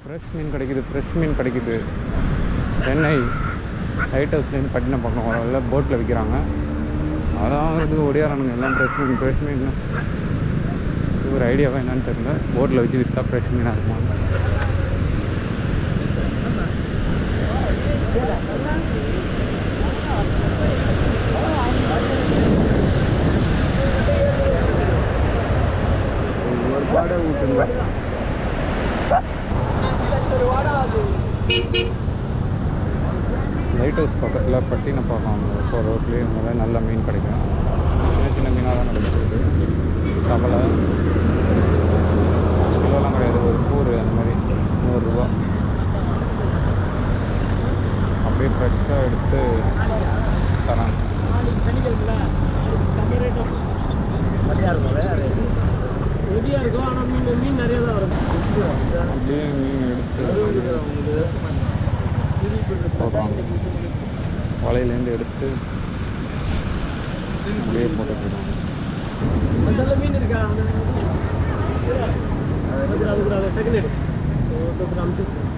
Fresh மீன் கிடைக்குது fresh மீன் கிடைக்குது Chennai light ஹவுஸ்லேருந்து Pattinapakkam வரல போட்டில் விற்கிறாங்க அதான் இது ஒடியாரானுங்க எல்லாம் ஃப்ரெஷ் மீன் ஃப்ரெஷ் மீன் இது ஒரு ஐடியாவா என்னன்னு தெரியல போட்டில் வச்சு விற்றா ஃப்ரெஷ் மீனாக இருக்குமா ஒரு பாடம் விட்டுங்க லைட் ஹவுஸ் பக்கத்தில் பட்டினப்பாக்கம் போகிற ரோட்லேயே இந்த மாதிரி நல்ல மீன் கிடைக்கும் சின்ன சின்ன மீனாக தான் கிடைக்கிறது கவலை கிலோலாம் கிடையாது ஒரு கூறு அந்த மாதிரி நூறுரூவா அப்படியே ஃப்ரெஷ்ஷாக எடுத்து தராங்க ஹெவியாக இருக்கும் ஆனால் மீன் மீன் நிறைய தான் வரும் அப்படியே மீன் எடுத்து போடுறாங்க வலையிலேருந்து எடுத்து அப்படியே போட்டு போடுவாங்க அந்த மீன் இருக்கா அந்த அது கூட அது டக்குனு எடு. ஒரு டக்கு அமுச்சு